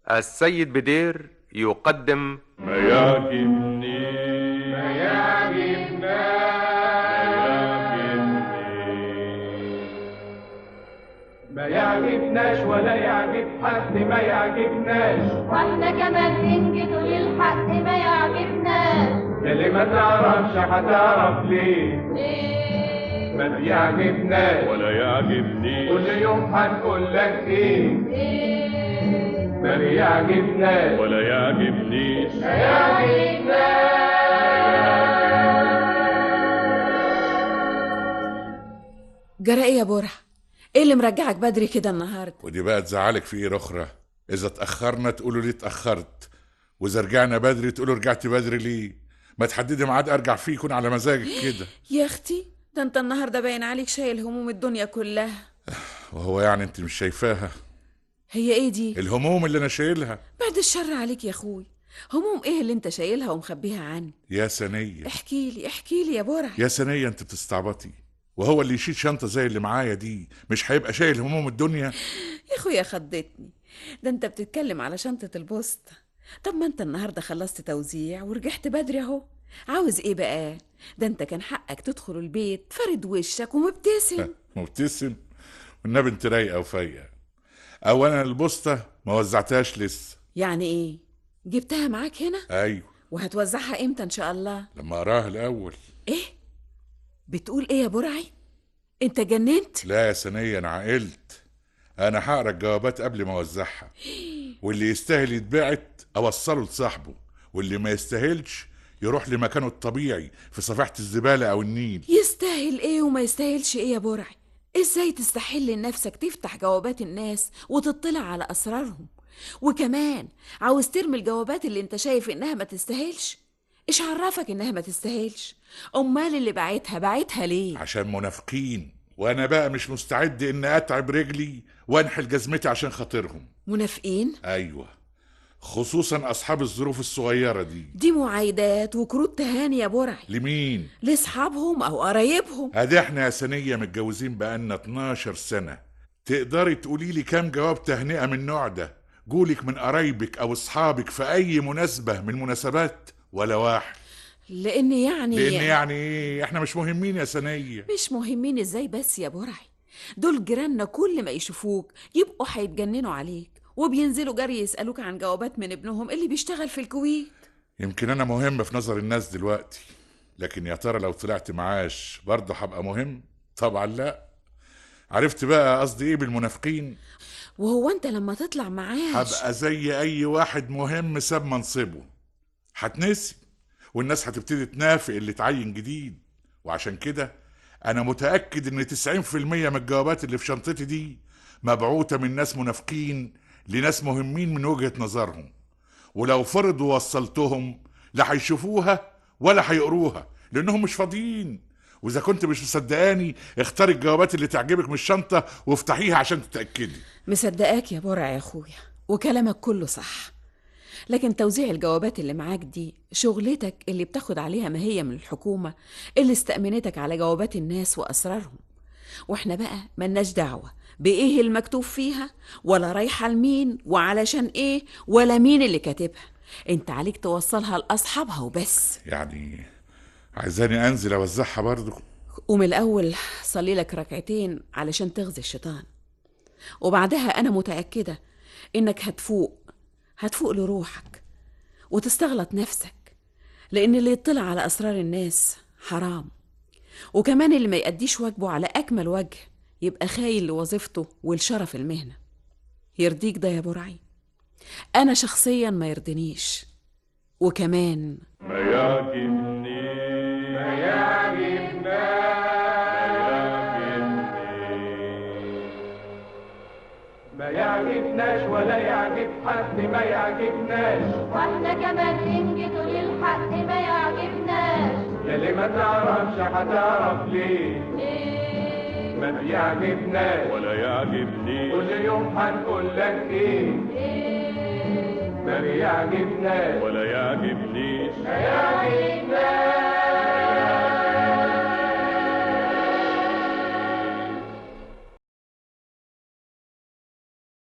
السيد بدير يقدم ما يعجبني ما يعجبنا ما يعجبناش ولا يعجب حد ما يعجبناش واحنا كمان ننجد للحق ما يعجبناش اللي ما تعرفش هتعرف ليه ليه ما بيعجبناش ولا يعجبني كل يوم هنقول لك ايه ليه ما بيعجبناش ولا يعجبنيش جرى ايه يا برع ايه اللي مرجعك بدري كده النهارده ودي بقى تزعلك في ايه اخرى اذا اتاخرنا تقولوا ليه اتاخرت واذا رجعنا بدري تقولوا رجعت بدري ليه ما تحددي ميعاد ارجع فيه يكون على مزاجك كده يا اختي ده انت النهارده باين عليك شايل هموم الدنيا كلها وهو يعني انت مش شايفاها هي ايه دي الهموم اللي انا شايلها بعد الشر عليك يا اخوي هموم ايه اللي انت شايلها ومخبيها عني يا سنية احكي لي احكي لي يا برع يا سنية انت بتستعبطي وهو اللي يشيل شنطة زي اللي معايا دي مش هيبقى شايل هموم الدنيا يا اخويا خضتني ده انت بتتكلم على شنطة البوسطة طب ما انت النهارده خلصت توزيع ورجعت بدري اهو عاوز ايه بقى ده انت كان حقك تدخل البيت فرد وشك ومبتسم مبتسم والنبي انت رايقة وفايقة اولا البوسطة ما وزعتهاش لسه يعني ايه جبتها معاك هنا ايوه وهتوزعها امتى ان شاء الله لما اراها الاول ايه بتقول ايه يا برعي انت جننت لا يا سنية انا عقلت انا هقرا الجوابات قبل ما اوزعها واللي يستاهل يتبعت اوصله لصاحبه واللي ما يستاهلش يروح لمكانه الطبيعي في صفيحة الزبالة او النيل يستاهل ايه وما يستاهلش ايه يا برعي ازاي تستحل لنفسك تفتح جوابات الناس وتطلع على اسرارهم وكمان عاوز ترمي الجوابات اللي انت شايف انها ما تستاهلش ايش عرفك انها ما تستاهلش امال اللي باعتها باعتها ليه عشان منافقين وانا بقى مش مستعد ان اتعب رجلي وانحل جزمتي عشان خاطرهم منافقين ايوه خصوصا اصحاب الظروف الصغيرة دي دي معايدات وكروت تهاني يا برعي لمين لاصحابهم او قرايبهم ادي احنا يا سنية متجوزين بقالنا 12 سنة تقدري تقولي لي كام جواب تهنئة من النوع ده جولك من قرايبك او اصحابك في اي مناسبة من المناسبات ولا واحد لان يعني لان يعني ايه احنا مش مهمين يا سنية مش مهمين ازاي بس يا برعي دول جيراننا كل ما يشوفوك يبقوا هيتجننوا عليك وبينزلوا جري يسألوك عن جوابات من ابنهم اللي بيشتغل في الكويت يمكن انا مهم في نظر الناس دلوقتي لكن يا ترى لو طلعت معاش برضه هبقى مهم طبعا لا عرفت بقى قصدي ايه بالمنافقين وهو انت لما تطلع معاش هبقى زي اي واحد مهم ساب منصبه هتنسي والناس هتبتدي تنافق اللي اتعين جديد وعشان كده انا متاكد ان 90% من الجوابات اللي في شنطتي دي مبعوثه من ناس منافقين لناس مهمين من وجهه نظرهم ولو فرضوا وصلتهم لا هيشوفوها ولا هيقروها لانهم مش فاضيين واذا كنت مش مصدقاني اختاري الجوابات اللي تعجبك من الشنطه وافتحيها عشان تتاكدي مصدقاك يا برع يا اخويا وكلامك كله صح لكن توزيع الجوابات اللي معاك دي شغلتك اللي بتاخد عليها ماهية من الحكومة اللي استأمنتك على جوابات الناس وأسرارهم واحنا بقى ملناش دعوة بإيه المكتوب فيها ولا رايحة لمين وعلشان إيه ولا مين اللي كاتبها انت عليك توصلها لأصحابها وبس يعني عايزاني انزل اوزعها برضه قوم الأول صلي لك ركعتين علشان تغزي الشيطان وبعدها أنا متأكدة إنك هتفوق هتفوق لروحك وتستغلط نفسك لأن اللي يطلع على أسرار الناس حرام وكمان اللي ما يأديش واجبه على أكمل وجه يبقى خاين لوظيفته ولشرف المهنة يرضيك ده يا برعي أنا شخصيا ما يرضنيش وكمان ما يعجبني ما يعجبنا ما يعجبناش ولا يعجب حد ما يعجبناش واحنا كمان ننجد للحق ما يعجبناش يلي ما تعرفش هتعرف ليه ليه ما بيعجبناش ولا يعجبني كل يوم هنقول لك ايه ليه ما بيعجبناش ولا يعجبنيش ما يعجبناش